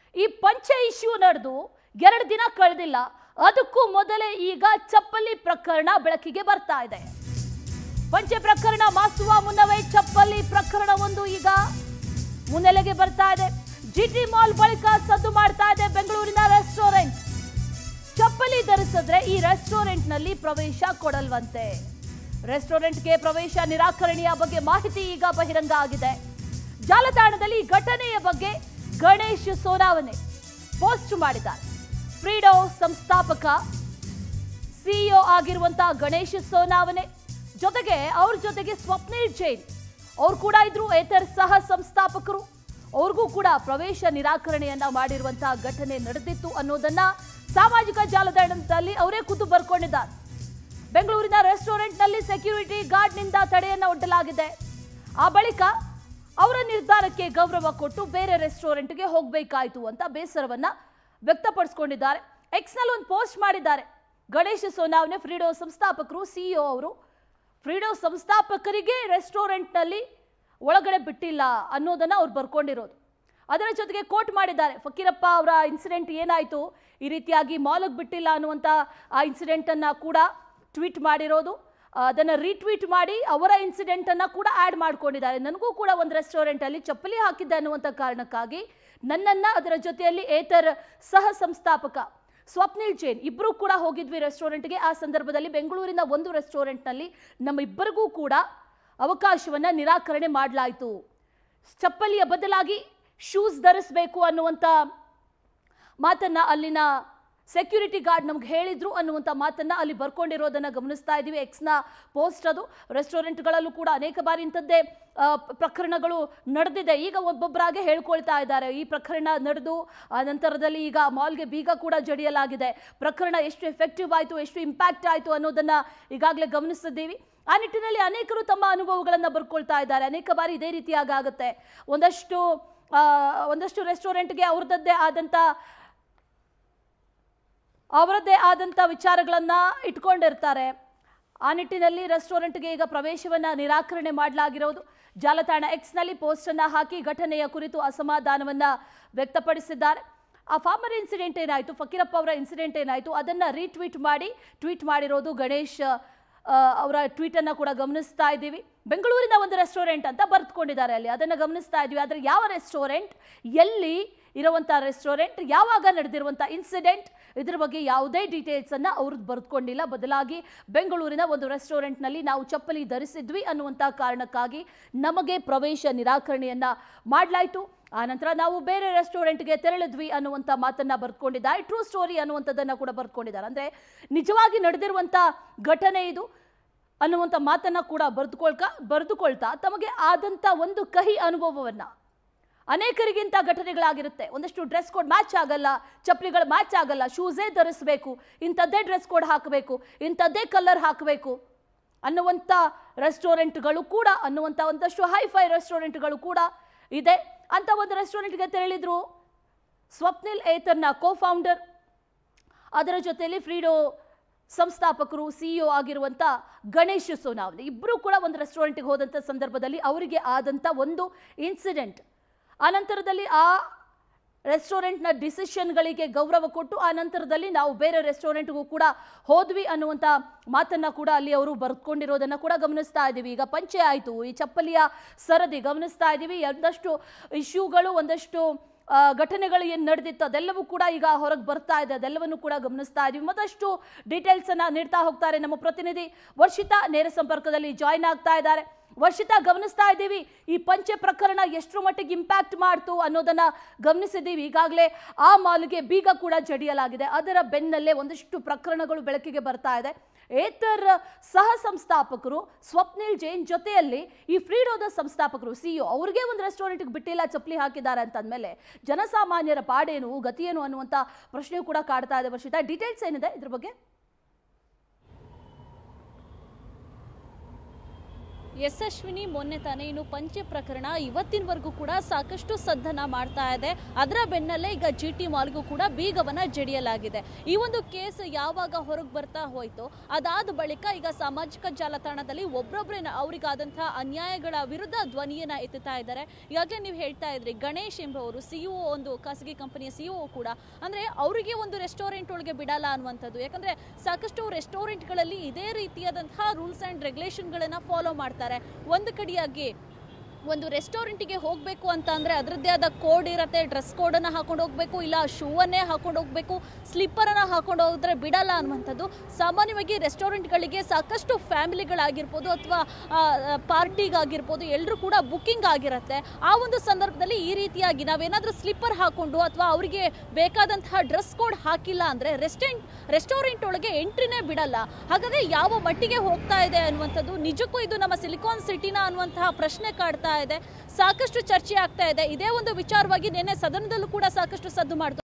ಈ ಪಂಚೆ ಇಶ್ಯೂ ನಡೆದು ಎರಡು ದಿನ ಕಳೆದಿಲ್ಲ ಅದಕ್ಕೂ ಮೊದಲೇ ಈಗ ಚಪ್ಪಲಿ ಪ್ರಕರಣ ಬೆಳಕಿಗೆ ಬರ್ತಾ ಇದೆ ಪಂಚೆ ಪ್ರಕರಣ ಮಾಸುವ ಮುನ್ನವೇ ಚಪ್ಪಲಿ ಪ್ರಕರಣ ಒಂದು ಈಗ ಮುನ್ನೆಲೆಗೆ ಬರ್ತಾ ಇದೆ ಜಿಟಿ ಮಾಲ್ ಬಳಿಕ ಸದ್ದು ಮಾಡ್ತಾ ಇದೆ ಬೆಂಗಳೂರಿನ ರೆಸ್ಟೋರೆಂಟ್ ಚಪ್ಪಲಿ ಧರಿಸಿದ್ರೆ ಈ ರೆಸ್ಟೋರೆಂಟ್ ನಲ್ಲಿ ಪ್ರವೇಶ ಕೊಡಲ್ವಂತೆ ರೆಸ್ಟೋರೆಂಟ್ಗೆ ಪ್ರವೇಶ ನಿರಾಕರಣೆಯ ಬಗ್ಗೆ ಮಾಹಿತಿ ಈಗ ಬಹಿರಂಗ ಆಗಿದೆ ಜಾಲತಾಣದಲ್ಲಿ ಈ ಘಟನೆಯ ಬಗ್ಗೆ ಗಣೇಶ್ ಸೋನಾವನೆ ಪೋಸ್ಟ್ ಮಾಡಿದ್ದಾರೆ ಫ್ರೀಡೋ ಸಂಸ್ಥಾಪಕ ಸಿಇಒ ಆಗಿರುವಂತಹ ಗಣೇಶ್ ಸೋನಾವನೆ ಜೊತೆಗೆ ಅವ್ರ ಜೊತೆಗೆ ಸ್ವಪ್ನಿಲ್ ಜೈನ್ ಅವ್ರು ಕೂಡ ಇದ್ರು ಏತರ್ ಸಹ ಸಂಸ್ಥಾಪಕರು ಅವ್ರಿಗೂ ಕೂಡ ಪ್ರವೇಶ ನಿರಾಕರಣೆಯನ್ನ ಮಾಡಿರುವಂತಹ ಘಟನೆ ನಡೆದಿತ್ತು ಅನ್ನೋದನ್ನ ಸಾಮಾಜಿಕ ಜಾಲತಾಣದಲ್ಲಿ ಅವರೇ ಖುದ್ದು ಬರ್ಕೊಂಡಿದ್ದಾರೆ ಬೆಂಗಳೂರಿನ ರೆಸ್ಟೋರೆಂಟ್ನಲ್ಲಿ ಸೆಕ್ಯೂರಿಟಿ ಗಾರ್ಡ್ನಿಂದ ತಡೆಯನ್ನ ಒಡ್ಡಲಾಗಿದೆ ಆ ಬಳಿಕ ಅವರ ನಿರ್ಧಾರಕ್ಕೆ ಗೌರವ ಕೊಟ್ಟು ಬೇರೆ ರೆಸ್ಟೋರೆಂಟ್ಗೆ ಹೋಗಬೇಕಾಯಿತು ಅಂತ ಬೇಸರವನ್ನ ವ್ಯಕ್ತಪಡಿಸ್ಕೊಂಡಿದ್ದಾರೆ ಎಕ್ಸ್ನಲ್ಲಿ ಒಂದು ಪೋಸ್ಟ್ ಮಾಡಿದ್ದಾರೆ ಗಣೇಶ ಸೋನಾವ್ನೆ ಫ್ರೀಡೋ ಸಂಸ್ಥಾಪಕರು ಸಿಇಒ ಅವರು ಫ್ರೀಡೋ ಸಂಸ್ಥಾಪಕರಿಗೆ ರೆಸ್ಟೋರೆಂಟ್ನಲ್ಲಿ ಒಳಗಡೆ ಬಿಟ್ಟಿಲ್ಲ ಅನ್ನೋದನ್ನ ಅವ್ರು ಬರ್ಕೊಂಡಿರೋದು ಅದರ ಜೊತೆಗೆ ಕೋಟ್ ಮಾಡಿದ್ದಾರೆ ಫಕೀರಪ್ಪ ಅವರ ಇನ್ಸಿಡೆಂಟ್ ಏನಾಯಿತು ಈ ರೀತಿಯಾಗಿ ಮಾಲ್ಗೆ ಬಿಟ್ಟಿಲ್ಲ ಅನ್ನುವಂಥ ಆ ಇನ್ಸಿಡೆಂಟನ್ನು ಕೂಡ ಟ್ವೀಟ್ ಮಾಡಿರೋದು ಅದನ್ನು ರೀಟ್ವೀಟ್ ಮಾಡಿ ಅವರ ಇನ್ಸಿಡೆಂಟನ್ನು ಕೂಡ ಆ್ಯಡ್ ಮಾಡ್ಕೊಂಡಿದ್ದಾರೆ ನನಗೂ ಕೂಡ ಒಂದು ರೆಸ್ಟೋರೆಂಟಲ್ಲಿ ಚಪ್ಪಲಿ ಹಾಕಿದ್ದೆ ಅನ್ನುವಂಥ ಕಾರಣಕ್ಕಾಗಿ ನನ್ನನ್ನು ಅದರ ಜೊತೆಯಲ್ಲಿ ಏತರ್ ಸಹ ಸಂಸ್ಥಾಪಕ ಸ್ವಪ್ನಿಲ್ ಜೈನ್ ಇಬ್ಬರು ಕೂಡ ಹೋಗಿದ್ವಿ ರೆಸ್ಟೋರೆಂಟ್ಗೆ ಆ ಸಂದರ್ಭದಲ್ಲಿ ಬೆಂಗಳೂರಿನ ಒಂದು ರೆಸ್ಟೋರೆಂಟ್ನಲ್ಲಿ ನಮ್ಮಿಬ್ಬರಿಗೂ ಕೂಡ ಅವಕಾಶವನ್ನ ನಿರಾಕರಣೆ ಮಾಡಲಾಯಿತು ಚಪ್ಪಲಿಯ ಬದಲಾಗಿ ಶೂಸ್ ಧರಿಸಬೇಕು ಅನ್ನುವಂಥ ಮಾತನ್ನ ಅಲ್ಲಿನ ಸೆಕ್ಯೂರಿಟಿ ಗಾರ್ಡ್ ನಮ್ಗೆ ಹೇಳಿದ್ರು ಅನ್ನುವಂಥ ಮಾತನ್ನ ಅಲ್ಲಿ ಬರ್ಕೊಂಡಿರೋದನ್ನ ಗಮನಿಸ್ತಾ ಇದ್ದೀವಿ ಎಕ್ಸ್ನ ಪೋಸ್ಟ್ ಅದು ರೆಸ್ಟೋರೆಂಟ್ಗಳಲ್ಲೂ ಕೂಡ ಅನೇಕ ಬಾರಿ ಇಂಥದ್ದೇ ಆ, ಪ- ಪ್ರಕರಣಗಳು ನಡೆದಿದೆ ಈಗ ಒಬ್ಬೊಬ್ಬರಾಗೆ ಹೇಳ್ಕೊಳ್ತಾ ಇದ್ದಾರೆ ಈ ಪ್ರಕರಣ ನಡೆದು ಆ ನಂತರದಲ್ಲಿ ಈಗ ಮಾಲ್ಗೆ ಬೀಗ ಕೂಡ ಜಡಿಯಲಾಗಿದೆ ಪ್ರಕರಣ ಎಷ್ಟು ಎಫೆಕ್ಟಿವ್ ಆಯಿತು ಎಷ್ಟು ಇಂಪ್ಯಾಕ್ಟ್ ಆಯಿತು ಅನ್ನೋದನ್ನ ಈಗಾಗಲೇ ಗಮನಿಸಿದ್ದೀವಿ ಆ ನಿಟ್ಟಿನಲ್ಲಿ ಅನೇಕರು ತಮ್ಮ ಅನುಭವಗಳನ್ನು ಬರ್ಕೊಳ್ತಾ ಇದ್ದಾರೆ ಅನೇಕ ಬಾರಿ ಇದೇ ರೀತಿಯಾಗಿ ಆಗುತ್ತೆ ಒಂದಷ್ಟು ಆ, ಒಂದಷ್ಟು ರೆಸ್ಟೋರೆಂಟ್ಗೆ ಅವ್ರದ್ದೇ ಆದಂಥ ಅವರದ್ದೇ ಆದಂಥ ವಿಚಾರಗಳನ್ನು ಇಟ್ಕೊಂಡಿರ್ತಾರೆ ಆ ನಿಟ್ಟಿನಲ್ಲಿ ರೆಸ್ಟೋರೆಂಟ್ಗೆ ಈಗ ಪ್ರವೇಶವನ್ನ ನಿರಾಕರಣೆ ಮಾಡಲಾಗಿರೋದು ಜಾಲತಾಣ ಎಕ್ಸ್ನಲ್ಲಿ ಪೋಸ್ಟನ್ನು ಹಾಕಿ ಘಟನೆಯ ಕುರಿತು ಅಸಮಾಧಾನವನ್ನ ವ್ಯಕ್ತಪಡಿಸಿದ್ದಾರೆ ಆ ಫಾರ್ಮರ್ ಇನ್ಸಿಡೆಂಟ್ ಏನಾಯಿತು ಫಕೀರಪ್ಪ ಅವರ ಇನ್ಸಿಡೆಂಟ್ ಏನಾಯಿತು ಅದನ್ನು ರೀಟ್ವೀಟ್ ಮಾಡಿ ಟ್ವೀಟ್ ಮಾಡಿರೋದು ಗಣೇಶ್ ಆ, ಅವರ ಟ್ವೀಟನ್ನು ಕೂಡ ಗಮನಿಸ್ತಾ ಇದ್ದೀವಿ ಬೆಂಗಳೂರಿನ ಒಂದು ರೆಸ್ಟೋರೆಂಟ್ ಅಂತ ಬರೆದುಕೊಂಡಿದ್ದಾರೆ ಅಲ್ಲಿ ಅದನ್ನು ಗಮನಿಸ್ತಾ ಇದ್ದೀವಿ ಆದರೆ ಯಾವ ರೆಸ್ಟೋರೆಂಟ್ ಎಲ್ಲಿ ಇರುವಂಥ ರೆಸ್ಟೋರೆಂಟ್ ಯಾವಾಗ ನಡೆದಿರುವಂಥ ಇನ್ಸಿಡೆಂಟ್ ಇದ್ರ ಬಗ್ಗೆ ಯಾವುದೇ ಡೀಟೇಲ್ಸನ್ನು ಅವ್ರದ್ದು ಬರೆದುಕೊಂಡಿಲ್ಲ ಬದಲಾಗಿ ಬೆಂಗಳೂರಿನ ಒಂದು ರೆಸ್ಟೋರೆಂಟ್ನಲ್ಲಿ ನಾವು ಚಪ್ಪಲಿ ಧರಿಸಿದ್ವಿ ಅನ್ನುವಂಥ ಕಾರಣಕ್ಕಾಗಿ ನಮಗೆ ಪ್ರವೇಶ ನಿರಾಕರಣೆಯನ್ನ ಮಾಡಲಾಯಿತು ಆನಂತರ ನಾವು ಬೇರೆ ರೆಸ್ಟೋರೆಂಟ್ಗೆ ತೆರಳಿದ್ವಿ ಅನ್ನುವಂಥ ಮಾತನ್ನ ಬರ್ಕೊಂಡಿದ್ದಾರೆ ಟ್ರೂ ಸ್ಟೋರಿ ಅನ್ನುವಂಥದ್ದನ್ನು ಕೂಡ ಬರ್ಕೊಂಡಿದ್ದಾರೆ ಅಂದರೆ ನಿಜವಾಗಿ ನಡೆದಿರುವಂಥ ಘಟನೆ ಇದು ಅನ್ನುವಂಥ ಮಾತನ್ನ ಕೂಡ ಬರೆದುಕೊಳ್ಕ ಬರೆದುಕೊಳ್ತಾ ತಮಗೆ ಆದಂಥ ಒಂದು ಕಹಿ ಅನುಭವವನ್ನ ಅನೇಕರಿಗಿಂತ ಘಟನೆಗಳಾಗಿರುತ್ತೆ ಒಂದಷ್ಟು ಡ್ರೆಸ್ ಕೋಡ್ ಮ್ಯಾಚ್ ಆಗಲ್ಲ ಚಪ್ಪಲಿಗಳು ಮ್ಯಾಚ್ ಆಗಲ್ಲ ಶೂಸೇ ಧರಿಸಬೇಕು ಇಂಥದ್ದೇ ಡ್ರೆಸ್ ಕೋಡ್ ಹಾಕಬೇಕು ಇಂಥದ್ದೇ ಕಲರ್ ಹಾಕಬೇಕು ಅನ್ನುವಂಥ ರೆಸ್ಟೋರೆಂಟ್ಗಳು ಕೂಡ ಅನ್ನುವಂಥ ಒಂದಷ್ಟು ಹೈಫೈ ರೆಸ್ಟೋರೆಂಟ್ಗಳು ಕೂಡ ಇದೆ ಅಂತ ಒಂದು ರೆಸ್ಟೋರೆಂಟ್ಗೆ ತೆರಳಿದ್ರು ಸ್ವಪ್ನಿಲ್ ಏತರ್ನ ಕೋ ಫೌಂಡರ್ ಅದರ ಜೊತೆಯಲ್ಲಿ ಫ್ರೀಡೋ ಸಂಸ್ಥಾಪಕರು ಸಿಇಒ ಆಗಿರುವಂಥ ಗಣೇಶ್ ಸೋನಾವನೆ ಇಬ್ಬರು ಕೂಡ ಒಂದು ರೆಸ್ಟೋರೆಂಟ್ಗೆ ಹೋದಂಥ ಸಂದರ್ಭದಲ್ಲಿ ಅವರಿಗೆ ಆದಂಥ ಒಂದು ಇನ್ಸಿಡೆಂಟ್ ಆನಂತರದಲ್ಲಿ ಆ ರೆಸ್ಟೋರೆಂಟ್ನ ಡಿಸಿಷನ್ಗಳಿಗೆ ಗೌರವ ಕೊಟ್ಟು ಆ ನಂತರದಲ್ಲಿ ನಾವು ಬೇರೆ ರೆಸ್ಟೋರೆಂಟ್ಗೂ ಕೂಡ ಹೋದ್ವಿ ಅನ್ನುವಂಥ ಮಾತನ್ನ ಕೂಡ ಅಲ್ಲಿ ಅವರು ಬರ್ಕೊಂಡಿರೋದನ್ನ ಕೂಡ ಗಮನಿಸ್ತಾ ಇದ್ದೀವಿ ಈಗ ಪಂಚೆ ಆಯಿತು ಈ ಚಪ್ಪಲಿಯ ಸರದಿ ಗಮನಿಸ್ತಾ ಇದ್ದೀವಿ ಒಂದಷ್ಟು ಇಶ್ಯೂಗಳು ಒಂದಷ್ಟು ಆ, ಘಟನೆಗಳು ಏನು ನಡೆದಿತ್ತು ಅದೆಲ್ಲವೂ ಕೂಡ ಈಗ ಹೊರಗೆ ಬರ್ತಾ ಇದೆ ಅದೆಲ್ಲವನ್ನು ಕೂಡ ಗಮನಿಸ್ತಾ ಇದ್ದೀವಿ ಮತ್ತಷ್ಟು ಡೀಟೇಲ್ಸ್ ಅನ್ನ ನೀಡ್ತಾ ಹೋಗ್ತಾರೆ ನಮ್ಮ ಪ್ರತಿನಿಧಿ ವರ್ಷಿತಾ ನೇರ ಸಂಪರ್ಕದಲ್ಲಿ ಜಾಯ್ನ್ ಆಗ್ತಾ ಇದ್ದಾರೆ ವರ್ಷಿತಾ ಗಮನಿಸ್ತಾ ಇದ್ದೀವಿ ಈ ಪಂಚೆ ಪ್ರಕರಣ ಎಷ್ಟರ ಮಟ್ಟಿಗೆ ಇಂಪ್ಯಾಕ್ಟ್ ಮಾಡ್ತು ಅನ್ನೋದನ್ನ ಗಮನಿಸಿದ್ದೀವಿ ಈಗಾಗಲೇ ಆ ಮಾಲ್ಗೆ ಬೀಗ ಕೂಡ ಜಡಿಯಲಾಗಿದೆ ಅದರ ಬೆನ್ನಲ್ಲೇ ಒಂದಷ್ಟು ಪ್ರಕರಣಗಳು ಬೆಳಕಿಗೆ ಬರ್ತಾ ಇದೆ ಏತರ್ ಸಹ ಸಂಸ್ಥಾಪಕರು ಸ್ವಪ್ನಿಲ್ ಜೈನ್ ಜೊತೆಯಲ್ಲಿ ಈ ಫ್ರೀಡೋದ ಸಂಸ್ಥಾಪಕರು ಸಿಇಒ ಅವ್ರಿಗೆ ಒಂದು ರೆಸ್ಟೋರೆಂಟ್ಗೆ ಬಿಟ್ಟಿಲ್ಲ ಚಪ್ಪಲಿ ಹಾಕಿದ್ದಾರೆ ಅಂತಂದ್ಮೇಲೆ ಜನಸಾಮಾನ್ಯರ ಪಾಡೇನು ಗತಿಯೇನು ಅನ್ನುವಂಥ ಪ್ರಶ್ನೆ ಕೂಡ ಕಾಡ್ತಾ ಇದೆ ವರ್ಷಿತಾ ಡೀಟೇಲ್ಸ್ ಏನಿದೆ ಇದ್ರ ಬಗ್ಗೆ ಯಶಸ್ವಿನಿ ಮೊನ್ನೆ ತಾನೇ ಇನ್ನು ಪಂಚೆ ಪ್ರಕರಣ ಇವತ್ತಿನವರೆಗೂ ಕೂಡ ಸಾಕಷ್ಟು ಸದ್ದನ್ನ ಮಾಡ್ತಾ ಇದೆ ಅದರ ಬೆನ್ನಲ್ಲೇ ಈಗ ಜಿ ಟಿ ಮಾಲ್ಗೂ ಕೂಡ ಬೀಗವನ್ನ ಜಡಿಯಲಾಗಿದೆ ಈ ಒಂದು ಕೇಸ್ ಯಾವಾಗ ಹೊರಗೆ ಬರ್ತಾ ಹೋಯ್ತು ಅದಾದ ಬಳಿಕ ಈಗ ಸಾಮಾಜಿಕ ಜಾಲತಾಣದಲ್ಲಿ ಒಬ್ಬೊಬ್ಬರೇ ಅವರಿಗಾದಂತಹ ಅನ್ಯಾಯಗಳ ವಿರುದ್ಧ ಧ್ವನಿಯನ್ನ ಎತ್ತುತ್ತಾ ಇದ್ದಾರೆ ಈಗಾಗಲೇ ನೀವು ಹೇಳ್ತಾ ಇದ್ರಿ ಗಣೇಶ್ ಎಂಬುವರು ಸಿಇಒ ಒಂದು ಖಾಸಗಿ ಕಂಪನಿಯ ಸಿಇಒ ಕೂಡ ಅಂದ್ರೆ ಅವರಿಗೆ ಒಂದು ರೆಸ್ಟೋರೆಂಟ್ ಒಳಗೆ ಬಿಡಲ್ಲ ಅನ್ನುವಂಥದ್ದು ಯಾಕಂದ್ರೆ ಸಾಕಷ್ಟು ರೆಸ್ಟೋರೆಂಟ್ಗಳಲ್ಲಿ ಇದೇ ರೀತಿಯಾದಂತಹ ರೂಲ್ಸ್ ಅಂಡ್ ರೆಗ್ಯುಲೇಷನ್ಗಳನ್ನ ಫಾಲೋ ಮಾಡ್ತಾರೆ ಒಂದು ಕಡೆಯಾಗಿ ಒಂದು ರೆಸ್ಟೋರೆಂಟಿಗೆ ಹೋಗಬೇಕು ಅಂತ ಅಂದರೆ ಅದರದ್ದೇ ಆದ ಕೋಡ್ ಇರುತ್ತೆ ಡ್ರೆಸ್ ಕೋಡನ್ನು ಹಾಕೊಂಡು ಹೋಗಬೇಕು ಇಲ್ಲ ಶೂವನ್ನೇ ಹಾಕೊಂಡು ಹೋಗಬೇಕು ಸ್ಲಿಪ್ಪರನ್ನು ಹಾಕೊಂಡು ಹೋದ್ರೆ ಬಿಡಲ್ಲ ಅನ್ನುವಂಥದ್ದು ಸಾಮಾನ್ಯವಾಗಿ ರೆಸ್ಟೋರೆಂಟ್ಗಳಿಗೆ ಸಾಕಷ್ಟು ಫ್ಯಾಮಿಲಿಗಳಾಗಿರ್ಬೋದು ಅಥವಾ ಪಾರ್ಟಿಗಾಗಿರ್ಬೋದು ಎಲ್ಲರೂ ಕೂಡ ಬುಕ್ಕಿಂಗ್ ಆಗಿರುತ್ತೆ ಆ ಒಂದು ಸಂದರ್ಭದಲ್ಲಿ ಈ ರೀತಿಯಾಗಿ ನಾವೇನಾದರೂ ಸ್ಲಿಪ್ಪರ್ ಹಾಕೊಂಡು ಅಥವಾ ಅವರಿಗೆ ಬೇಕಾದಂತಹ ಡ್ರೆಸ್ ಕೋಡ್ ಹಾಕಿಲ್ಲ ಅಂದರೆ ರೆಸ್ಟೆಂಟ್ ರೆಸ್ಟೋರೆಂಟ್ ಒಳಗೆ ಎಂಟ್ರಿನೇ ಬಿಡಲ್ಲ ಹಾಗಾದರೆ ಯಾವ ಮಟ್ಟಿಗೆ ಹೋಗ್ತಾ ಇದೆ ಅನ್ನುವಂಥದ್ದು ನಿಜಕ್ಕೂ ಇದು ನಮ್ಮ ಸಿಲಿಕಾನ್ ಸಿಟಿನ ಅನ್ನುವಂತಹ ಪ್ರಶ್ನೆ ಕಾಡ್ತಾ ಇದೆ ಸಾಕಷ್ಟು ಚರ್ಚೆ ಆಗ್ತಾ ಇದೆ ಇದೇ ಒಂದು ವಿಚಾರವಾಗಿ ನಿನ್ನೆ ಸದನದಲ್ಲೂ ಕೂಡ ಸಾಕಷ್ಟು ಸದ್ದು ಮಾಡ್ತು